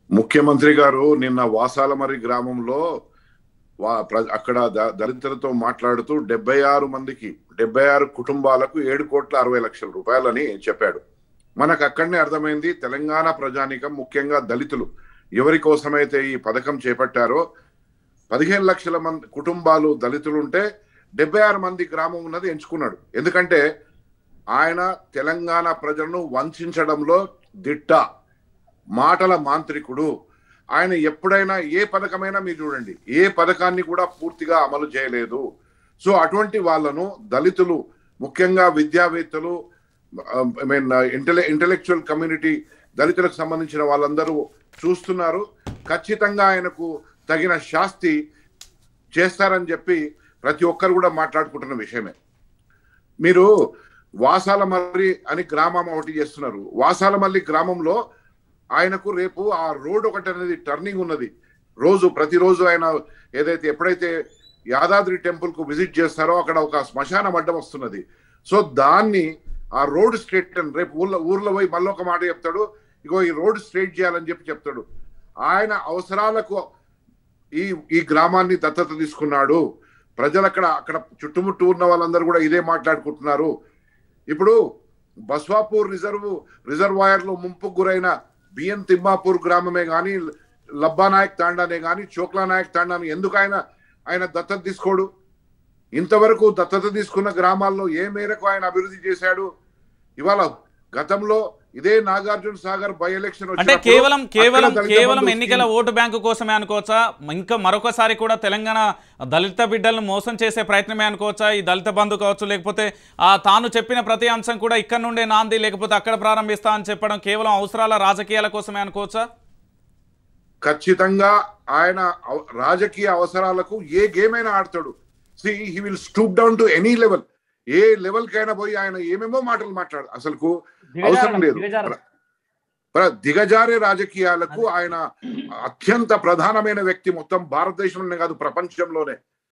ముఖ్యమంత్రి గారు నిన్న వాసాలమరి గ్రామంలో వా- ప్ర- అక్కడ ద- దళితులతో మాట్లాడుతూ డెబ్బై ఆరు మందికి డెబ్బై ఆరు కుటుంబాలకు ఏడు కోట్ల అరవై లక్షల రూపాయలని చెప్పాడు మనకు అక్కడనే అర్థమైంది తెలంగాణ ప్రజానికం ముఖ్యంగా దళితులు ఎవరి కోసమైతే ఈ పథకం చేపట్టారో పదిహేను లక్షల మంది కుటుంబాలు దళితులు ఉంటే డెబ్బై ఆరు మంది గ్రామం ఉన్నది ఎంచుకున్నాడు ఎందుకంటే ఆయన తెలంగాణ ప్రజలను వంచడంలో దిట్ట మాటల మాంత్రికుడు ఆయన ఎప్పుడైనా ఏ పథకమైనా మీరు చూడండి ఏ పథకాన్ని కూడా పూర్తిగా అమలు చేయలేదు సో అటువంటి వాళ్ళను దళితులు ముఖ్యంగా విద్యావేత్తలు I mean intelle intellectual community దళితులకు సంబంధించిన వాళ్ళందరూ చూస్తున్నారు ఖచ్చితంగా ఆయనకు తగిన శాస్తి చేస్తారని చెప్పి ప్రతి ఒక్కరు కూడా మాట్లాడుకుంటున్న విషయమే మీరు వాసాలమల్లి అని గ్రామం ఒకటి చేస్తున్నారు వాసాలమల్లి గ్రామంలో ఆయనకు రేపు ఆ రోడ్ ఒకటి అనేది టర్నింగ్ ఉన్నది రోజు ప్రతిరోజు ఆయన ఏదైతే ఎప్పుడైతే యాదాద్రి టెంపుల్ కు విజిట్ చేస్తారో అక్కడ ఒక శ్మశాన అడ్డం వస్తున్నది సో దాన్ని ఆ రోడ్ స్ట్రేట్ రేపు ఊర్లో ఊర్లో పోయి మళ్ళీ ఒక మాట చెప్తాడు ఇగో ఈ రోడ్ స్ట్రేట్ చేయాలని చెప్పి చెప్తాడు ఆయన అవసరాలకు ఈ ఈ గ్రామాన్ని దత్తత తీసుకున్నాడు ప్రజలు అక్కడ అక్కడ చుట్టుముట్టు ఉన్న వాళ్ళందరూ కూడా ఇదే మాట్లాడుకుంటున్నారు ఇప్పుడు బస్వాపూర్ రిజర్వ్ రిజర్వాయర్ లో ముంపుకు గురైన బిఎన్ తిమ్మాపూర్ గ్రామమే గాని లబ్బానాయక్ తాండానే గాని చోక్లా నాయక్ తాండాని ఎందుకు ఆయన ఆయన దత్తత తీసుకోడు ఇంతవరకు దత్తత తీసుకున్న గ్రామాల్లో ఏ మేరకు ఆయన అభివృద్ధి చేశాడు ఇవాళ గతంలో ఇదే నాగార్జున సాగర్ బై ఎలక్షన్ అంటే కేవలం కేవలం అక్కడ దళిత కేవలం బంధు ఎన్నికల స్కీమ్- ఓటు బ్యాంకు కోసమే అనుకోవచ్చా ఇంకా మరొకసారి కూడా తెలంగాణ దళిత బిడ్డలను మోసం చేసే ప్రయత్నమే అనుకోవచ్చా ఈ దళిత బంధు కావచ్చు లేకపోతే ఆ తాను చెప్పిన ప్రతి అంశం కూడా ఇక్కడ నుండే నాంది లేకపోతే అక్కడ ప్రారంభిస్తా అని చెప్పడం కేవలం అవసరాల రాజకీయాల కోసమే అనుకోవచ్చా ఖచ్చితంగా ఆయన అవ- రాజకీయ అవసరాలకు ఏ గేమ్ అయినా ఆడతాడు see he will stoop down to any level ఏ లెవెల్ కైనా పోయి ఆయన ఏమేమో మాటలు మాట్లాడు అసలుకు అవసరం దిగజారడం, లేదు దిగజారడం. ప్ర- దిగజారే రాజకీయాలకు ఆయన అత్యంత ప్రధానమైన వ్యక్తి మొత్తం భారతదేశంలోనే కాదు ప్రపంచంలోనే